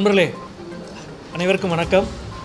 நண்பர்களே அனைவருக்கும் வணக்கம்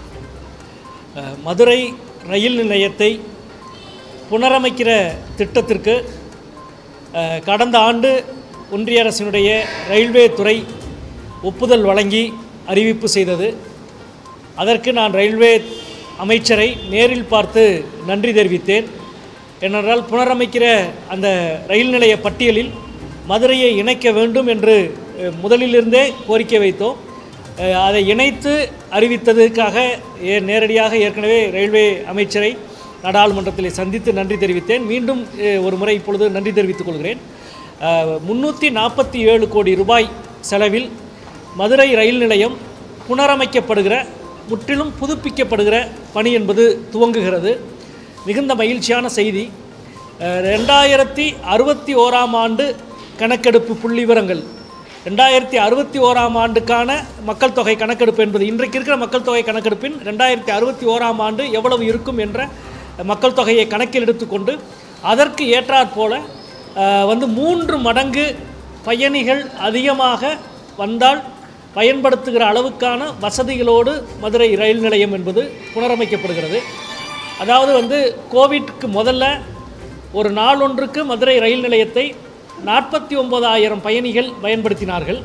அஹ், மதுரை ரயில் நிலையத்தை புனரமைக்கிற திட்டத்திற்கு அஹ், கடந்த ஆண்டு ஒன்றிய அரசினுடைய ரயில்வே துறை ஒப்புதல் வழங்கி அறிவிப்பு செய்தது அதற்கு நான் ரயில்வே அமைச்சரை நேரில் பார்த்து நன்றி தெரிவித்தேன் ஏனென்றால் புனரமைக்கிற அந்த ரயில் நிலைய பட்டியலில் மதுரையை இணைக்க வேண்டும் என்று அஹ், முதலிலிருந்தே கோரிக்கை வைத்தோம் அஹ், அதை இணைத்து அறிவித்ததுக்காக ஏ- நேரடியாக ஏற்கனவே ரயில்வே அமைச்சரை நாடாளுமன்றத்தில் சந்தித்து நன்றி தெரிவித்தேன் மீண்டும் அஹ், ஒரு முறை இப்பொழுது நன்றி தெரிவித்துக் கொள்கிறேன் முந்நூற்றி நாற்பத்தி ஏழு கோடி ரூபாய் செலவில் மதுரை ரயில் நிலையம் புனரமைக்கப்படுகிற முற்றிலும் புதுப்பிக்கப்படுகிற பணி என்பது துவங்குகிறது மிகுந்த மகிழ்ச்சியான செய்தி அஹ், ரெண்டாயிரத்தி அறுபத்தி ஓராம் ஆண்டு கணக்கெடுப்பு புள்ளி விவரங்கள் ரெண்டாயிரத்தி அறுபத்தி ஓராம் ஆண்டுக்கான மக்கள் தொகை கணக்கெடுப்பு என்பது இன்றைக்கு இருக்கிற மக்கள் தொகை கணக்கெடுப்பின் ரெண்டாயிரத்தி அறுபத்தி ஓராம் ஆண்டு எவ்வளவு இருக்கும் என்ற மக்கள் தொகையை கணக்கில் எடுத்துக்கொண்டு அதற்கு ஏற்றாற்போல அஹ், வந்து மூன்று மடங்கு பயணிகள் அதிகமாக வந்தால் பயன்படுத்துகிற அளவுக்கான வசதிகளோடு மதுரை ரயில் நிலையம் என்பது புனரமைக்கப்படுகிறது அதாவது வந்து கோவிட்க்கு முதல்ல ஒரு நாள் ஒன்றுக்கு மதுரை ரயில் நிலையத்தை நாற்பத்தி ஒன்பதாயிரம் பயணிகள் பயன்படுத்தினார்கள்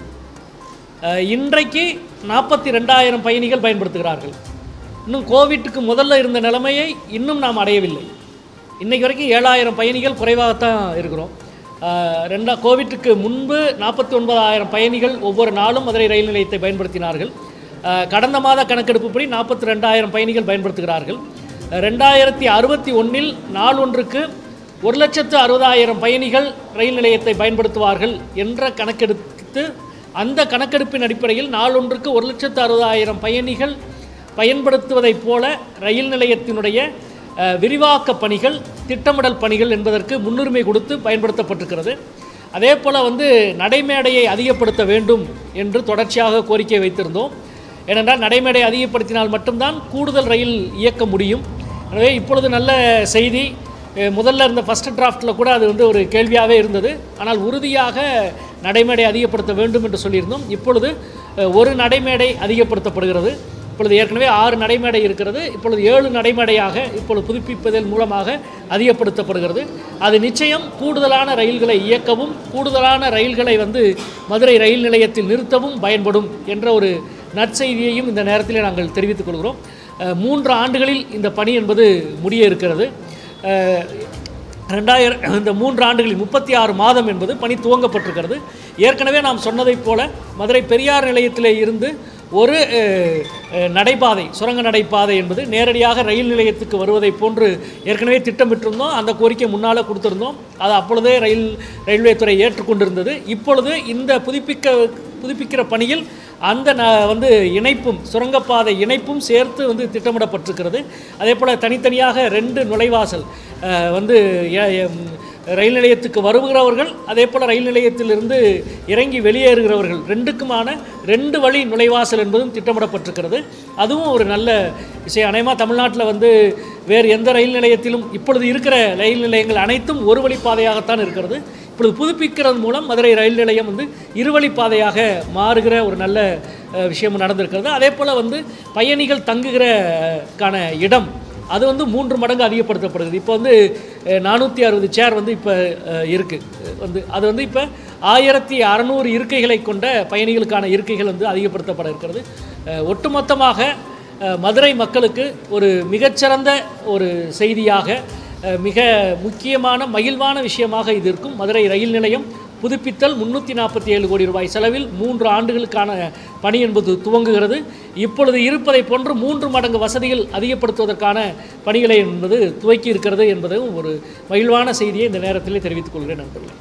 அஹ், இன்றைக்கு நாற்பத்தி ரெண்டாயிரம் பயணிகள் பயன்படுத்துகிறார்கள் இன்னும் கோவிட்டுக்கு முதல்ல இருந்த நிலைமையை இன்னும் நாம் அடையவில்லை இன்னைக்கு வரைக்கும் ஏழாயிரம் பயணிகள் குறைவாகத்தான் இருக்கிறோம் அஹ், ரெண்டா கோவிட்டுக்கு முன்பு நாற்பத்தி ஒன்பதாயிரம் பயணிகள் ஒவ்வொரு நாளும் மதுரை ரயில் நிலையத்தை பயன்படுத்தினார்கள் அஹ், கடந்த மாத கணக்கெடுப்புப்படி நாற்பத்தி ரெண்டாயிரம் பயணிகள் பயன்படுத்துகிறார்கள் அஹ், ரெண்டாயிரத்தி அறுபத்தி ஒன்றில் நாள் ஒன்றுக்கு ஒரு லட்சத்து அறுபதாயிரம் பயணிகள் ரயில் நிலையத்தை பயன்படுத்துவார்கள் என்ற கணக்கெடுத்து அந்த கணக்கெடுப்பின் அடிப்படையில் நாளொன்றுக்கு ஒரு லட்சத்து அறுபதாயிரம் பயணிகள் பயன்படுத்துவதைப் போல ரயில் நிலையத்தினுடைய அஹ், விரிவாக்க பணிகள் திட்டமிடல் பணிகள் என்பதற்கு முன்னுரிமை கொடுத்து பயன்படுத்தப்பட்டிருக்கிறது அதே போல் வந்து நடைமேடையை அதிகப்படுத்த வேண்டும் என்று தொடர்ச்சியாக கோரிக்கை வைத்திருந்தோம் ஏனென்றால் நடைமேடை அதிகப்படுத்தினால் மட்டும்தான் கூடுதல் ரயில் இயக்க முடியும் எனவே இப்பொழுது நல்ல செய்தி அஹ் முதல்ல இருந்த ஃபஸ்ட் டிராஃப்டில் கூட அது வந்து ஒரு கேள்வியாகவே இருந்தது ஆனால் உறுதியாக நடைமேடை அதிகப்படுத்த வேண்டும் என்று சொல்லியிருந்தோம் இப்பொழுது அஹ், ஒரு நடைமேடை அதிகப்படுத்தப்படுகிறது இப்பொழுது ஏற்கனவே ஆறு நடைமேடை இருக்கிறது இப்பொழுது ஏழு நடைமேடையாக இப்பொழுது புதுப்பிப்பதன் மூலமாக அதிகப்படுத்தப்படுகிறது அது நிச்சயம் கூடுதலான ரயில்களை இயக்கவும் கூடுதலான ரயில்களை வந்து மதுரை ரயில் நிலையத்தில் நிறுத்தவும் பயன்படும் என்ற ஒரு நற்செய்தியையும் இந்த நேரத்தில் நாங்கள் தெரிவித்துக் கொள்கிறோம் அஹ், மூன்று ஆண்டுகளில் இந்த பணி என்பது முடிய இருக்கிறது அஹ், ரெண்டாயிரம் இந்த மூன்று ஆண்டுகளில் முப்பத்தி ஆறு மாதம் என்பது பணி துவங்கப்பட்டிருக்கிறது ஏற்கனவே நாம் சொன்னதைப் போல மதுரை பெரியார் நிலையத்திலே இருந்து ஒரு அஹ், அஹ், நடைபாதை சுரங்க நடைபாதை என்பது நேரடியாக ரயில் நிலையத்துக்கு வருவதைப் போன்று ஏற்கனவே திட்டமிட்டிருந்தோம் அந்த கோரிக்கை முன்னால் கொடுத்திருந்தோம் அது அப்பொழுதே ரயில் ரயில்வே துறை ஏற்றுக்கொண்டிருந்தது இப்பொழுது இந்த புதுப்பிக்க புதுப்பிக்கிற பணியில் அந்த ந வந்து இணைப்பும் சுரங்கப்பாதை இணைப்பும் சேர்த்து வந்து திட்டமிடப்பட்டிருக்கிறது அதே போல் தனித்தனியாக ரெண்டு நுழைவாசல் அஹ், வந்து எ- எம், ரயில் நிலையத்துக்கு வருகிறவர்கள் அதே போல் ரயில் நிலையத்திலிருந்து இறங்கி வெளியேறுகிறவர்கள் ரெண்டுக்குமான ரெண்டு வழி நுழைவாசல் என்பதும் திட்டமிடப்பட்டிருக்கிறது அதுவும் ஒரு நல்ல விஷயம் அநேகமாக தமிழ்நாட்டில் வந்து வேறு எந்த ரயில் நிலையத்திலும் இப்பொழுது இருக்கிற ரயில் நிலையங்கள் அனைத்தும் ஒரு வழிப்பாதையாகத்தான் இருக்கிறது இப்பொழுது புதுப்பிக்கிறது மூலம் மதுரை ரயில் நிலையம் வந்து இருவழிப்பாதையாக மாறுகிற ஒரு நல்ல அஹ், விஷயம் நடந்திருக்கிறது அதே போல் வந்து பயணிகள் தங்குகிறக்கான இடம் அது வந்து மூன்று மடங்கு அதிகப்படுத்தப்படுகிறது இப்போ வந்து நானூற்றி அறுபது சேர் வந்து இப்போ இருக்குது வந்து அது வந்து இப்போ ஆயிரத்தி அறநூறு இருக்கைகளை கொண்ட பயணிகளுக்கான இருக்கைகள் வந்து அதிகப்படுத்தப்பட இருக்கிறது அஹ், ஒட்டுமொத்தமாக அஹ், மதுரை மக்களுக்கு ஒரு மிகச்சிறந்த ஒரு செய்தியாக அஹ், மிக முக்கியமான மகிழ்வான விஷயமாக இது இருக்கும் மதுரை ரயில் நிலையம் புதுப்பித்தல் முன்னூற்றி நாற்பத்தி ஏழு கோடி ரூபாய் செலவில் மூன்று ஆண்டுகளுக்கான பணி என்பது துவங்குகிறது இப்பொழுது இருப்பதை போன்று மூன்று மடங்கு வசதிகள் அதிகப்படுத்துவதற்கான பணிகளை என்பது துவக்கி இருக்கிறது என்பதும் ஒரு மகிழ்வான செய்தியை இந்த நேரத்திலே தெரிவித்துக் கொள்கிறேன் நண்பர்களே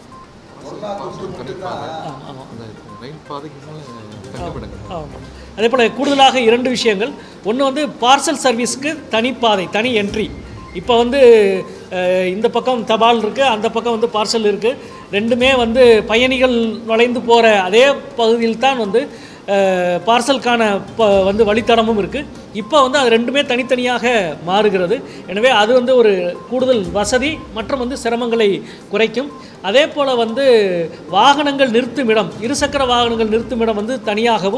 ஆமாம் ஆமாம் அந்த ரயில் பாதைக்கு மேலே கட்டப்படுங்க ஆமாம் அதே போல் கூடுதலாக இரண்டு விஷயங்கள் ஒன்று வந்து பார்சல் சர்வீஸ்க்கு தனி பாதை தனி என்ட்ரி இப்போ வந்து அஹ், இந்த பக்கம் தபால் இருக்குது அந்த பக்கம் வந்து பார்சல் இருக்குது ரெண்டுமே வந்து பயணிகள் நுழைந்து போகிற அதே பகுதியில் தான் வந்து அஹ், பார்சலுக்கான ப வந்து வழித்தடமும் இருக்குது இப்போ வந்து அது ரெண்டுமே தனித்தனியாக மாறுகிறது எனவே அது வந்து ஒரு கூடுதல் வசதி மற்றும் வந்து சிரமங்களை குறைக்கும் அதே போல் வந்து வாகனங்கள் நிறுத்துமிடம் இருசக்கர வாகனங்கள் நிறுத்துமிடம் வந்து தனியாகவும்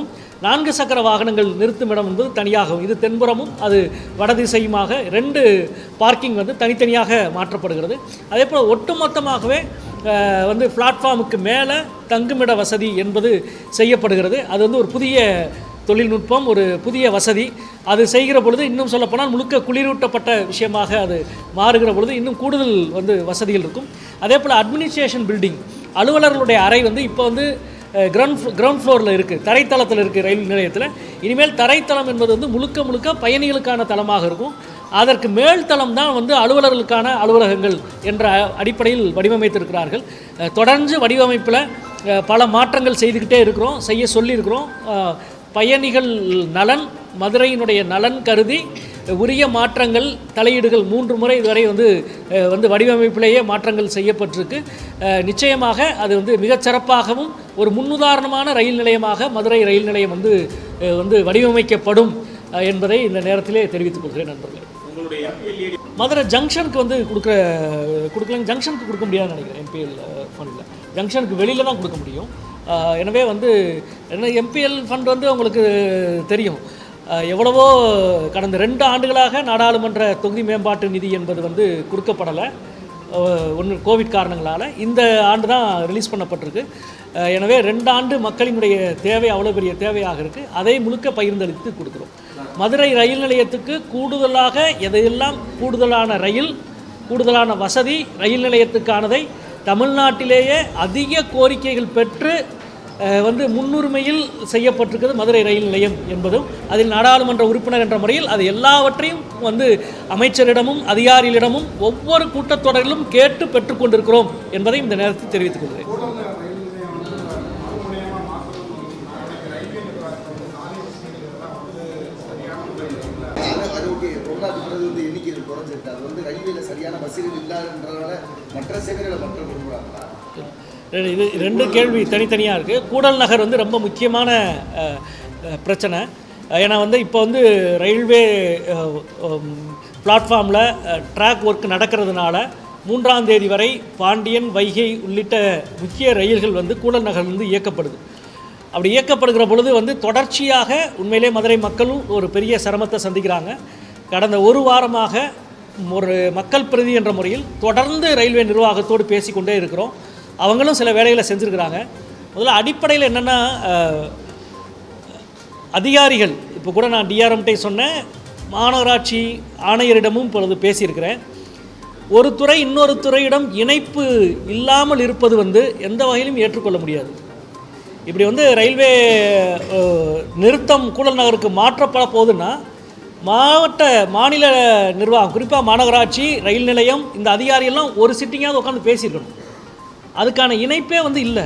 நான்கு சக்கர வாகனங்கள் நிறுத்தும் இடம் என்பது தனியாகவும் இது தென்புறமும் அது வடதிசையுமாக ரெண்டு பார்க்கிங் வந்து தனித்தனியாக மாற்றப்படுகிறது அதே போல் ஒட்டுமொத்தமாகவே அஹ், வந்து பிளாட்ஃபார்முக்கு மேலே தங்குமிட வசதி என்பது செய்யப்படுகிறது அது வந்து ஒரு புதிய தொழில்நுட்பம் ஒரு புதிய வசதி அது செய்கிற பொழுது இன்னும் சொல்லப்போனால் முழுக்க குளிரூட்டப்பட்ட விஷயமாக அது மாறுகிற பொழுது இன்னும் கூடுதல் வந்து வசதிகள் இருக்கும் அதே போல் அட்மினிஸ்ட்ரேஷன் பில்டிங் அலுவலர்களுடைய அறை வந்து இப்போ வந்து கிரவுண்ட் கிரவுண்ட் ஃப்ளோரில் இருக்குது தரைத்தளத்தில் இருக்குது ரயில் நிலையத்தில் இனிமேல் தரைத்தளம் என்பது வந்து முழுக்க முழுக்க பயணிகளுக்கான தளமாக இருக்கும் அதற்கு மேல் தளம் தான் வந்து அலுவலர்களுக்கான அலுவலகங்கள் என்ற அடிப்படையில் வடிவமைத்திருக்கிறார்கள் அஹ், தொடர்ந்து வடிவமைப்பில் அஹ், பல மாற்றங்கள் செய்துக்கிட்டே இருக்கிறோம் செய்ய சொல்லியிருக்கிறோம் அஹ், பயணிகள் நலன் மதுரையினுடைய நலன் கருதி உரிய மாற்றங்கள் தலையீடுகள் மூன்று முறை இதுவரை வந்து அஹ், வந்து வடிவமைப்பிலேயே மாற்றங்கள் செய்யப்பட்டிருக்கு அஹ், நிச்சயமாக அது வந்து மிகச் சிறப்பாகவும் ஒரு முன்னுதாரணமான ரயில் நிலையமாக மதுரை ரயில் நிலையம் வந்து அஹ், வந்து வடிவமைக்கப்படும் அஹ், என்பதை இந்த நேரத்திலே தெரிவித்துக் கொள்கிறேன் நண்பர்களே மதுரை ஜங்ஷனுக்கு வந்து கொடுக்குற கொடுக்கலங்க ஜங்ஷனுக்கு கொடுக்க முடியாதுன்னு நினைக்கிறேன் எம்பிஎல் ஃபண்டில் ஜங்ஷனுக்கு வெளியில் தான் கொடுக்க முடியும் அஹ், எனவே வந்து என்ன எம்பிஎல் ஃபண்ட் வந்து உங்களுக்கு தெரியும் அஹ், எவ்வளவோ கடந்த ரெண்டு ஆண்டுகளாக நாடாளுமன்ற தொகுதி மேம்பாட்டு நிதி என்பது வந்து கொடுக்கப்படலை ஒன்று கோவிட் காரணங்களால் இந்த ஆண்டு தான் ரிலீஸ் பண்ணப்பட்டிருக்கு அஹ், எனவே ரெண்டு ஆண்டு மக்களினுடைய தேவை அவ்வளோ பெரிய தேவையாக இருக்குது அதை முழுக்க பகிர்ந்தளித்து கொடுக்குறோம் மதுரை ரயில் நிலையத்துக்கு கூடுதலாக எதையெல்லாம் கூடுதலான ரயில் கூடுதலான வசதி ரயில் நிலையத்துக்கானதை தமிழ்நாட்டிலேயே அதிக கோரிக்கைகள் பெற்று அஹ், வந்து முன்னுரிமையில் செய்யப்பட்டிருக்கிறது மதுரை ரயில் நிலையம் என்பதும் அதில் நாடாளுமன்ற உறுப்பினர் என்ற முறையில் அது எல்லாவற்றையும் வந்து அமைச்சரிடமும் அதிகாரிகளிடமும் ஒவ்வொரு கூட்டத்தொடரிலும் கேட்டு பெற்றுக்கொண்டிருக்கிறோம் என்பதை இந்த நேரத்தில் தெரிவித்துக் கொள்கிறேன் அது ஓகே பொருளாதாரத்துறது வந்து எண்ணிக்கை குறைஞ்சிருக்கு அது வந்து ரயில்வேல சரியான வசதிகள் இல்லாதன்றதால மற்ற சேவைகளை மக்கள் விரும்புகிறாங்களா இது ரெண்டு கேள்வி தனித்தனியாக இருக்குது கூடல் நகர் வந்து ரொம்ப முக்கியமான அஹ், அஹ், பிரச்சனை ஏன்னா வந்து இப்போ வந்து ரயில்வே பிளாட்ஃபார்மில் ட்ராக் ஒர்க் நடக்கிறதுனால மூன்றாம் தேதி வரை பாண்டியன் வைகை உள்ளிட்ட முக்கிய ரயில்கள் வந்து கூடல் நகர்லேருந்து இயக்கப்படுது அப்படி இயக்கப்படுகிற பொழுது வந்து தொடர்ச்சியாக உண்மையிலே மதுரை மக்களும் ஒரு பெரிய சிரமத்தை சந்திக்கிறாங்க கடந்த ஒரு வாரமாக ஒரு மக்கள் பிரதி என்ற முறையில் தொடர்ந்து ரயில்வே நிர்வாகத்தோடு பேசிக்கொண்டே இருக்கிறோம் அவங்களும் சில வேலைகளை செஞ்சுருக்கிறாங்க முதல்ல அடிப்படையில் என்னென்னா அதிகாரிகள் இப்போ கூட நான் டிஆர்எம்டை சொன்னேன் மாநகராட்சி ஆணையரிடமும் இப்பொழுது பேசியிருக்கிறேன் ஒரு துறை இன்னொரு துறையிடம் இணைப்பு இல்லாமல் இருப்பது வந்து எந்த வகையிலும் ஏற்றுக்கொள்ள முடியாது இப்படி வந்து ரயில்வே அஹ், நிறுத்தம் கூடல் நகருக்கு மாற்றப்பட போகுதுன்னா மாவட்ட மாநில நிர்வாகம் குறிப்பாக மாநகராட்சி ரயில் நிலையம் இந்த அதிகாரியெல்லாம் ஒரு சிட்டிங்காவது உட்காந்து பேசியிருக்கணும் அதுக்கான இணைப்பே வந்து இல்லை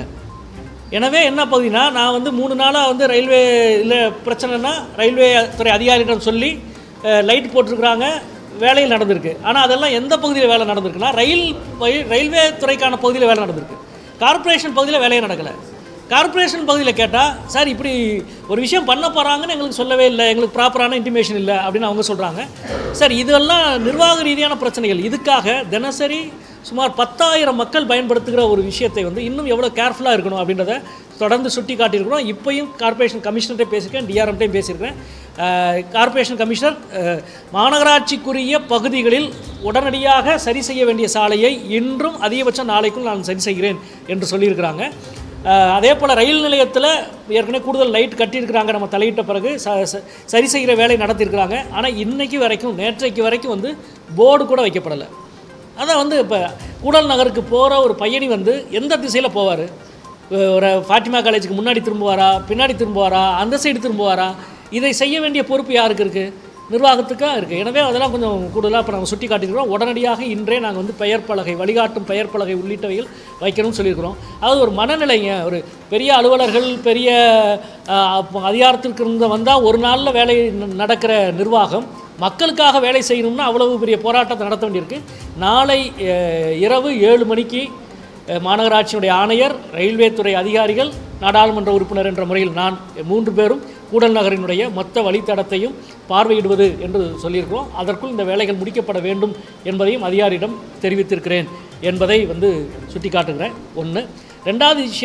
எனவே என்ன பகுதினா நான் வந்து மூணு நாளாக வந்து ரயில்வே இல்லை பிரச்சனைனா ரயில்வே துறை அதிகாரியிடம் சொல்லி லைட் போட்டிருக்கிறாங்க வேலையில் நடந்திருக்கு ஆனால் அதெல்லாம் எந்த பகுதியில் வேலை நடந்திருக்குன்னா ரயில் வழி- ரயில்வே துறைக்கான பகுதியில் வேலை நடந்திருக்கு கார்ப்பரேஷன் பகுதியில் வேலையே நடக்கலை கார்ப்பரேஷன் பகுதியில் கேட்டால் சார் இப்படி ஒரு விஷயம் பண்ண போகிறாங்கன்னு எங்களுக்கு சொல்லவே இல்லை எங்களுக்கு ப்ராப்பரான இன்டிமேஷன் இல்லை அப்படின்னு அவங்க சொல்கிறாங்க சார் இதெல்லாம் நிர்வாக ரீதியான பிரச்சனைகள் இதுக்காக தினசரி சுமார் பத்தாயிரம் மக்கள் பயன்படுத்துகிற ஒரு விஷயத்தை வந்து இன்னும் எவ்வளோ கேர்ஃபுல்லாக இருக்கணும் அப்படின்றத தொடர்ந்து சுட்டி காட்டியிருக்கிறோம் இப்போயும் கார்ப்பரேஷன் கமிஷனர்கிட்ட பேசியிருக்கேன் டிஆர்எம்டையும் பேசியிருக்கேன் அஹ், கார்ப்பரேஷன் கமிஷனர் அஹ், மாநகராட்சிக்குரிய பகுதிகளில் உடனடியாக சரி செய்ய வேண்டிய சாலையை இன்றும் அதிகபட்சம் நாளைக்குள் நான் சரி செய்கிறேன் என்று சொல்லியிருக்கிறாங்க அஹ், அதே போல் ரயில் நிலையத்தில் ஏற்கனவே கூடுதல் லைட் கட்டியிருக்கிறாங்க நம்ம தலையிட்ட பிறகு ச ச- சரி செய்கிற வேலை நடத்தியிருக்கிறாங்க ஆனால் இன்னைக்கு வரைக்கும் நேற்றைக்கு வரைக்கும் வந்து போர்டு கூட வைக்கப்படலை அதான் வந்து இப்போ கூடல் நகருக்கு போகிற ஒரு பயணி வந்து எந்த திசையில் போவார் ஒரு ஃபாத்திமா காலேஜுக்கு முன்னாடி திரும்புவாரா பின்னாடி திரும்புவாரா அந்த சைடு திரும்புவாரா இதை செய்ய வேண்டிய பொறுப்பு யாருக்கு இருக்குது நிர்வாகத்துக்காக இருக்குது எனவே அதெல்லாம் கொஞ்சம் கூடுதலாக இப்போ நாங்கள் சுட்டி காட்டியிருக்கிறோம் உடனடியாக இன்றே நாங்கள் வந்து பெயர் பலகை வழிகாட்டும் பெயர் பலகை உள்ளிட்டவைகள் வைக்கணும்னு சொல்லியிருக்கிறோம் அதாவது ஒரு மனநிலைங்க ஒரு பெரிய அலுவலர்கள் பெரிய ஆஹ், அப்ப அதிகாரத்திற்கு இருந்த வந்தால் ஒரு நாளில் வேலை ந- நடக்கிற நிர்வாகம் மக்களுக்காக வேலை செய்யணும்னா அவ்வளவு பெரிய போராட்டத்தை நடத்த வேண்டியிருக்கு நாளை அஹ், இரவு ஏழு மணிக்கு அஹ், மாநகராட்சியினுடைய ஆணையர் ரயில்வே துறை அதிகாரிகள் நாடாளுமன்ற உறுப்பினர் என்ற முறையில் நான் மூன்று பேரும் கூடல் நகரினுடைய மொத்த வழித்தடத்தையும் பார்வையிடுவது என்று சொல்லியிருக்கிறோம் அதற்குள் இந்த வேலைகள் முடிக்கப்பட வேண்டும் என்பதையும் அதிகாரியிடம் தெரிவித்திருக்கிறேன் என்பதை வந்து சுட்டி காட்டுகிறேன் ஒன்று ரெண்டாவது விஷயம்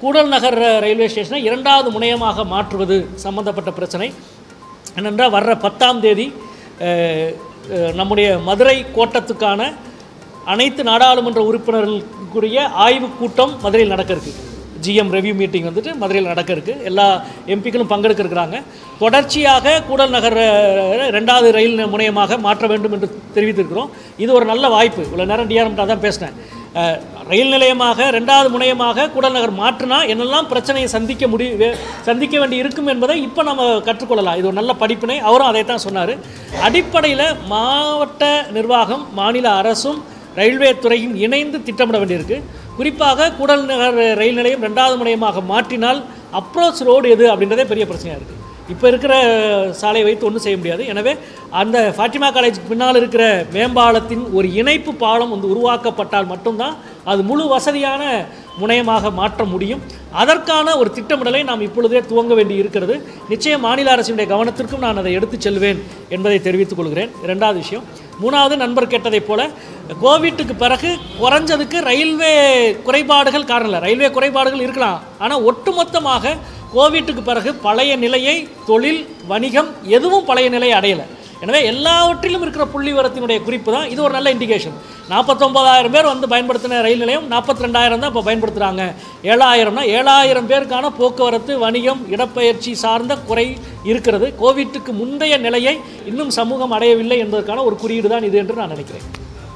கூடல் நகர் ரயில்வே ஸ்டேஷனை இரண்டாவது முனையமாக மாற்றுவது சம்பந்தப்பட்ட பிரச்சனை என்னென்றால் வர்ற பத்தாம் தேதி அஹ், அஹ், நம்முடைய மதுரை கோட்டத்துக்கான அனைத்து நாடாளுமன்ற உறுப்பினர்களுக்குரிய ஆய்வுக் கூட்டம் மதுரையில் நடக்க இருக்கு ஜிஎம் ரெவ்யூ மீட்டிங் வந்துட்டு மதுரையில் நடக்க இருக்கு எல்லா எம்பிக்களும் பங்கெடுக்க இருக்கிறாங்க தொடர்ச்சியாக கூடல் நகர் அஹ், ரெண்டாவது ரயில் முனையமாக மாற்ற வேண்டும் என்று தெரிவித்திருக்கிறோம் இது ஒரு நல்ல வாய்ப்பு இவ்வளோ நேரம் டிஆர்எம்டா தான் பேசினேன் அஹ், ரயில் நிலையமாக ரெண்டாவது முனையமாக கூடல் நகர் மாற்றினா என்னெல்லாம் பிரச்சனையை சந்திக்க முடிய வே- சந்திக்க வேண்டி இருக்கும் என்பதை இப்போ நம்ம கற்றுக்கொள்ளலாம் இது ஒரு நல்ல படிப்பினை அவரும் அதை தான் சொன்னார் அடிப்படையில் மாவட்ட நிர்வாகம் மாநில அரசும் ரயில்வே துறையும் இணைந்து திட்டமிட வேண்டியிருக்கு குறிப்பாக கூடல் நகர் ரயில் நிலையம் ரெண்டாவது முனையமாக மாற்றினால் அப்ரோச் ரோடு எது அப்படின்றதே பெரிய பிரச்சனையாக இருக்குது இப்போ இருக்கிற சாலையை வைத்து ஒன்றும் செய்ய முடியாது எனவே அந்த ஃபாத்திமா காலேஜுக்கு பின்னால் இருக்கிற மேம்பாலத்தின் ஒரு இணைப்பு பாலம் வந்து உருவாக்கப்பட்டால் மட்டும்தான் அது முழு வசதியான முனையமாக மாற்ற முடியும் அதற்கான ஒரு திட்டமிடலை நாம் இப்பொழுதே துவங்க வேண்டி இருக்கிறது நிச்சயம் மாநில அரசினுடைய கவனத்திற்கும் நான் அதை எடுத்துச் செல்வேன் என்பதை தெரிவித்துக் கொள்கிறேன் இரண்டாவது விஷயம் மூணாவது நண்பர் கேட்டதைப் போல கோவிட்டுக்கு பிறகு குறைஞ்சதுக்கு ரயில்வே குறைபாடுகள் காரணம் இல்லை ரயில்வே குறைபாடுகள் இருக்கலாம் ஆனால் ஒட்டுமொத்தமாக கோவிட்டுக்கு பிறகு பழைய நிலையை தொழில் வணிகம் எதுவும் பழைய நிலையை அடையலை எனவே எல்லாவற்றிலும் இருக்கிற புள்ளி விவரத்தினுடைய குறிப்பு தான் இது ஒரு நல்ல இண்டிகேஷன் நாற்பத்தொம்பதாயிரம் பேர் வந்து பயன்படுத்தின ரயில் நிலையம் நாற்பத்தி ரெண்டாயிரம் தான் இப்போ பயன்படுத்துகிறாங்க ஏழாயிரம்னா ஏழாயிரம் பேருக்கான போக்குவரத்து வணிகம் இடப்பெயர்ச்சி சார்ந்த குறை இருக்கிறது கோவிட்டுக்கு முந்தைய நிலையை இன்னும் சமூகம் அடையவில்லை என்பதற்கான ஒரு குறியீடு தான் இது என்று நான் நினைக்கிறேன்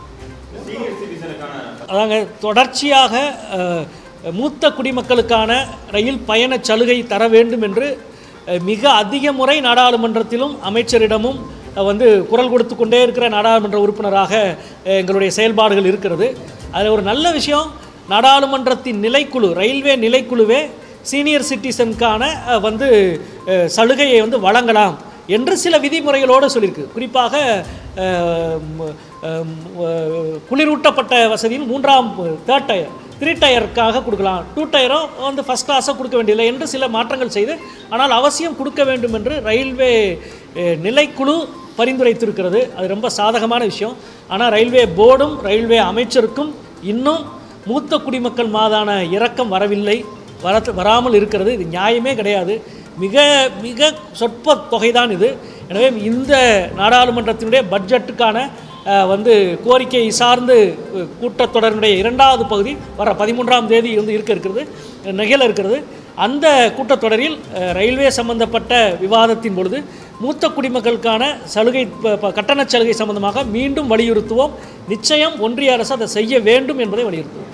அதாங்க தொடர்ச்சியாக அஹ், மூத்த குடிமக்களுக்கான ரயில் பயணச் சலுகை தர வேண்டும் என்று அஹ், மிக அதிக முறை நாடாளுமன்றத்திலும் அமைச்சரிடமும் அஹ், வந்து குரல் கொடுத்து கொண்டே இருக்கிற நாடாளுமன்ற உறுப்பினராக அஹ், எங்களுடைய செயல்பாடுகள் இருக்கிறது அதில் ஒரு நல்ல விஷயம் நாடாளுமன்றத்தின் நிலைக்குழு ரயில்வே நிலைக்குழுவே சீனியர் சிட்டிசனுக்கான அஹ், வந்து அஹ், சலுகையை வந்து வழங்கலாம் என்று சில விதிமுறைகளோடு சொல்லியிருக்கு குறிப்பாக அஹ், ம், அஹ், அஹ், குளிரூட்டப்பட்ட வசதியின் மூன்றாம் தேர்ட் டயர் த்ரீ டயருக்காக கொடுக்கலாம் டூ டயரும் வந்து ஃபஸ்ட் கிளாஸாக கொடுக்க வேண்டியதில்லை என்று சில மாற்றங்கள் செய்து ஆனால் அவசியம் கொடுக்க வேண்டும் என்று ரயில்வே அஹ், நிலைக்குழு பரிந்துரைத்திருக்கிறது அது ரொம்ப சாதகமான விஷயம் ஆனால் ரயில்வே போர்டும் ரயில்வே அமைச்சருக்கும் இன்னும் மூத்த குடிமக்கள் மாதான இரக்கம் வரவில்லை வர வராமல் இருக்கிறது இது நியாயமே கிடையாது மிக மிக சொற்ப தொகைதான் இது எனவே இந்த நாடாளுமன்றத்தினுடைய பட்ஜெட்டுக்கான அஹ், வந்து கோரிக்கை சார்ந்து அஹ், கூட்டத்தொடரினுடைய இரண்டாவது பகுதி வர பதிமூன்றாம் தேதி வந்து இருக்க இருக்கிறது நிகழ இருக்கிறது அந்த கூட்டத்தொடரில் அஹ், ரயில்வே சம்பந்தப்பட்ட விவாதத்தின் பொழுது மூத்த குடிமக்களுக்கான சலுகை ப- ப- கட்டணச் சலுகை சம்பந்தமாக மீண்டும் வலியுறுத்துவோம் நிச்சயம் ஒன்றிய அரசு அதை செய்ய வேண்டும் என்பதை வலியுறுத்துவோம்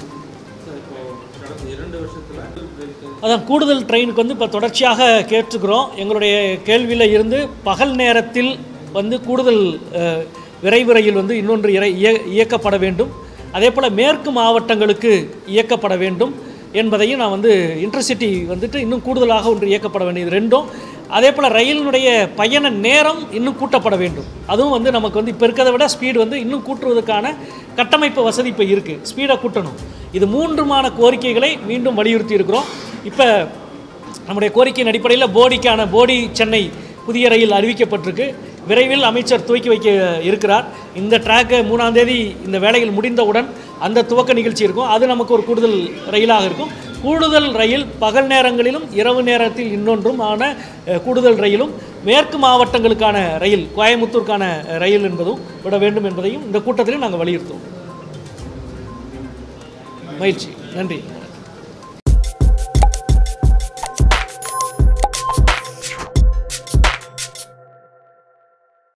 அதான் கூடுதல் ட்ரெயினுக்கு வந்து இப்போ தொடர்ச்சியாக கேட்டுக்கிறோம் எங்களுடைய கேள்வியில் இருந்து பகல் நேரத்தில் வந்து கூடுதல் அஹ், விரைவு ரயில் வந்து இன்னொன்று இறை இய- இயக்கப்பட வேண்டும் அதே போல் மேற்கு மாவட்டங்களுக்கு இயக்கப்பட வேண்டும் என்பதையும் நான் வந்து இன்டர்சிட்டி வந்துட்டு இன்னும் கூடுதலாக ஒன்று இயக்கப்பட வேண்டியது ரெண்டும் அதே போல் ரயிலினுடைய பயண நேரம் இன்னும் கூட்டப்பட வேண்டும் அதுவும் வந்து நமக்கு வந்து இப்போ இருக்கிறத விட ஸ்பீடு வந்து இன்னும் கூட்டுவதற்கான கட்டமைப்பு வசதி இப்போ இருக்குது ஸ்பீடை கூட்டணும் இது மூன்றுமான கோரிக்கைகளை மீண்டும் வலியுறுத்தி இருக்கிறோம் இப்போ நம்முடைய கோரிக்கையின் அடிப்படையில் போடிக்கான போடி சென்னை புதிய ரயில் அறிவிக்கப்பட்டிருக்கு விரைவில் அமைச்சர் துவக்கி வைக்க இருக்கிறார் இந்த ட்ராக்கு மூணாம் தேதி இந்த வேலைகள் முடிந்தவுடன் அந்த துவக்க நிகழ்ச்சி இருக்கும் அது நமக்கு ஒரு கூடுதல் ரயிலாக இருக்கும் கூடுதல் ரயில் பகல் நேரங்களிலும் இரவு நேரத்தில் இன்னொன்றும் ஆன அஹ், கூடுதல் ரயிலும் மேற்கு மாவட்டங்களுக்கான ரயில் கோயமுத்தூருக்கான அஹ், ரயில் என்பதும் விட வேண்டும் என்பதையும் இந்த கூட்டத்திலும் நாங்கள் வலியுறுத்துவோம் மகிழ்ச்சி நன்றி